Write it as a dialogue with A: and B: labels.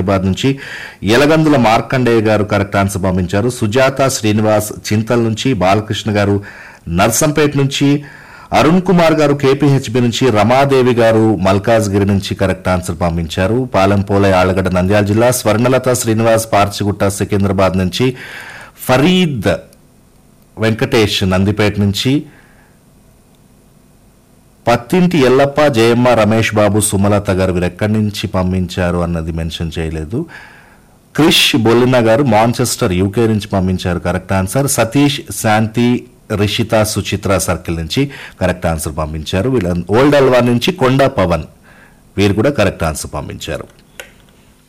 A: హైదరాబాద్ నుంచి యలగందుల మార్కండేయ గారు correct answer పంపించారు సుజాత శ్రీనివాస్ చింతల్ నుంచి బాలకృష్ణ గారు నర్సంపేట నుంచి అరుణ్ కుమార్ గారు కేపీహెచ్బి నుంచి రమాదేవి గారు మల్కాజ్గిరి నుంచి కరెక్ట్ ఆన్సర్ పంపించారు పాలెంపోలే ఆళ్లగడ్డ నంద్యాల జిల్లా స్వర్ణలత శ్రీనివాస్ పార్చిగుట్ట సికింద్రాబాద్ నుంచి ఫరీద్ వెంకటేష్ నందిపేట నుంచి పత్తింటి ఎల్లప్ప జయమ్మ రమేష్ బాబు సుమలత గారు వీరు ఎక్కడి నుంచి పంపించారు అన్నది మెన్షన్ చేయలేదు క్రిష్ బొల్లిన గారు మాంచెస్టర్ యూకే నుంచి పంపించారు correct answer Satish Shanti Rishitha Suchitra circle నుంచి కరెక్ట్ ఆన్సర్ పంపించారు వీళ్ళ ఓల్డ్ అల్వా నుంచి కొండా పవన్ వీరు కూడా కరెక్ట్ ఆన్సర్ పంపించారు